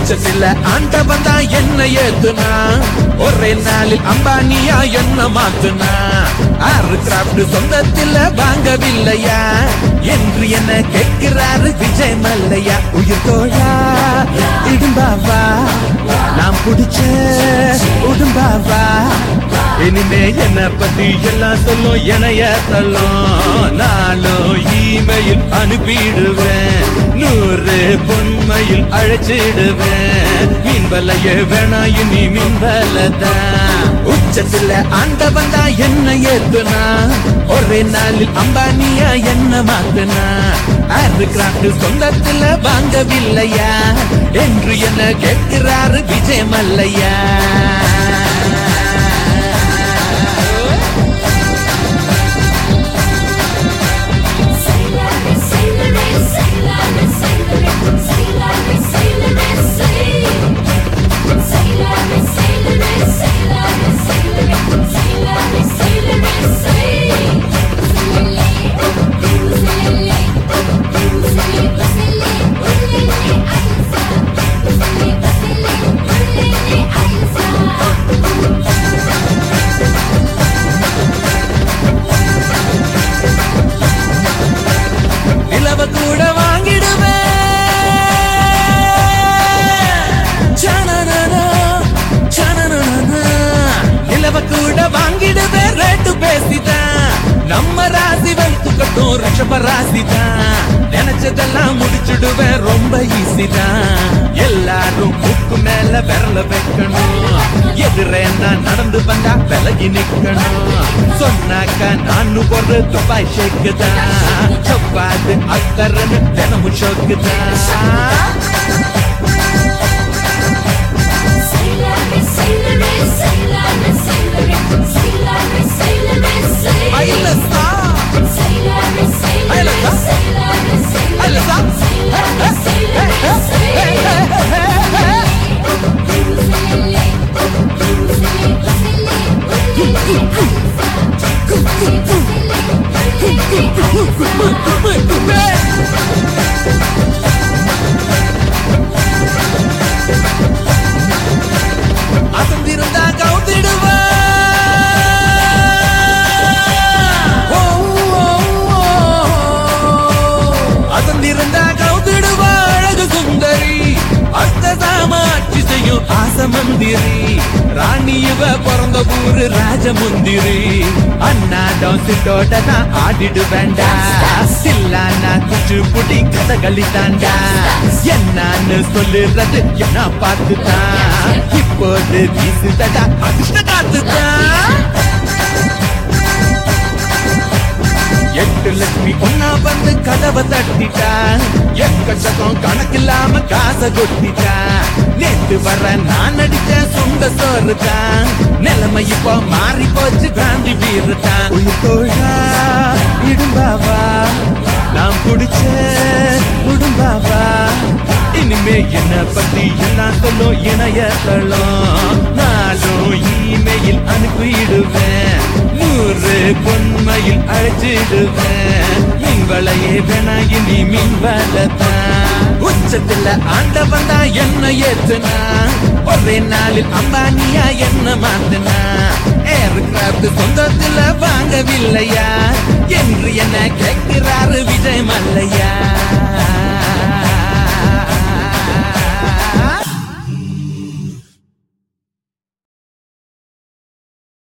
உச்சத்தில ஆண்டவன் தான் என்ன ஏத்துனா ஒரே நாளில் அம்பானியா என்ன மாத்துனா ஆறு கிராப்ட் சொந்தத்தில வாங்கவில்லையா என்று என்ன கேட்கிறாரு விஜய் மல்லையா உயிர் தோழா இடும்பாவா நாம் பிடிச்ச உடும்பாவா இனிமே என்ன பத்தி எல்லாம் சொல்லும் எனைய தள்ளும் நானும் இமெயில் அனுப்பிடுவேன் நூறு பொன்மையில் அழைச்சிடுவேன் மீன் வலைய வேணா இனி மீன் வலதான் உச்சத்துல ஆண்டவன் தான் என்ன ஏத்துனா ஒரே நாளில் அம்பானியா என்ன மாத்துனா ஆறு கிராஃப்ட் சொந்தத்துல வாங்கவில்லையா என்று என்ன கேட்கிறாரு விஜய் மல்லையா நிலவ கூட வாங்கிடுவேன் சனனனா, சனனனா. நிலவ கூட வாங்கிடுவேன் ரேட்டு பேசிதான் நம்ம ராசி வெளுத்துக்கட்டும் ரிஷப ராசி தான் நினைச்சதெல்லாம் முடிச்சிடுவேன் ரொம்ப ஈஸி தான் எல்லாரும் முக்கு மேல விரல வைக்கணும் எதிரே நான் நடந்து வந்தா விலகி நிக்கணும் சொன்னாக்கா நானு ஒரு துபாய் ஷேக்கு தான் சப்பாது அக்கறன்னு தினமும் ஷோக்கு தான் ஐலசா ஐலசா அசந்திருந்தா கவுத்திடுவா ஓ, ஓ, ஓ. அசந்திருந்தா கவுத்திடுவா அழகு சுந்தரி அஸ்தசாமாட்சி செய்யும் ஆசமந்திரி ராணி இவ பிறந்த ஊரு ராஜமுந்திரி அண்ணாடம் சிட்டோட நான் ஆடிடு வேண்டா சில்லானா குச்சு புடி கதகளி தாண்டா என்னான்னு சொல்லுறது என்ன பார்த்துதான் இப்போது வீசுதடா அதிர்ஷ்ட காத்துதான் எட்டு லட்சுமி ஒன்னா வந்து கதவை தட்டிட்டா எக்கச்சக்கம் கணக்கில்லாம காசை கொட்டிட்டா நேத்து வர நான் அடிச்ச சுண்ட சோறுதான் நிலைமை இப்போ மாறி போச்சு காந்தி வீருதான் உயிர் தோழா இடும்பாவா நாம் பிடிச்ச உடும்பாவா இனிமே என்ன பத்தி எல்லாம் சொல்லும் இணையதளம் நானும் இமெயில் அனுப்பிடுவேன் நூறு பொன்மையில் அழைச்சிடுவேன் மின் வளையே வேணா இனி மின் வலதான் உச்சத்துல ஆண்டவன் தான் என்ன ஏத்துனா ஒரே நாளில் அம்பானியா என்ன மாத்துனா ஏர்கிராப்ட் சொந்தத்துல வாங்கவில்லையா என்று என்ன கேட்கிறாரு விஜய் மல்லையா